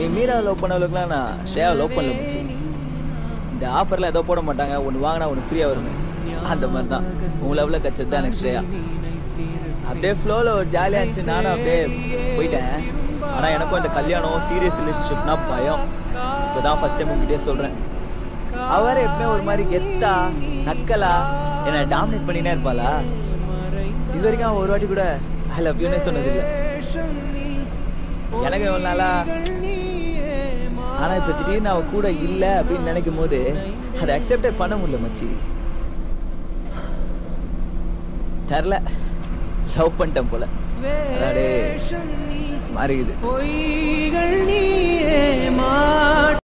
நீ மீரா லவ் பண்ண அளவுக்குலாம் நான் ஷேயா லவ் பண்ணல மச்சி இந்த ஆஃபர்லாம் ஏதோ போட மாட்டாங்க ஒன்று வாங்கினா ஒன்று ஃப்ரீயாக வரும் அந்த மாதிரி தான் உன் லெவலில் கச்சது தான் எனக்கு ஸ்ரேயா அப்படியே ஃப்ளோவில் ஒரு ஜாலியாக இருந்துச்சு நானும் அப்படியே போயிட்டேன் ஆனால் எனக்கும் இந்த கல்யாணம் சீரியஸ் ரிலேஷன்ஷிப்னா பயம் இப்போதான் ஃபர்ஸ்ட் டைம் உங்ககிட்டே சொல்கிறேன் அவர் எப்பவுமே ஒரு மாதிரி கெத்தா நக்கலா என்னை டாமினேட் பண்ணினே இருப்பாளா இது வரைக்கும் அவன் ஒரு வாட்டி கூட ஐ லவ் யூனே சொன்னதில்லை எனக்கு எவ்வளோ நாளா ஆனா இப்ப திடீர்னு அவ கூட இல்ல அப்படின்னு நினைக்கும் போது அதை அக்செப்டே பண்ண முடியல மச்சி தெரில லவ் பண்ணிட்டேன் போல அடாடே மாறிக்குது பொய்கள் நீயே மா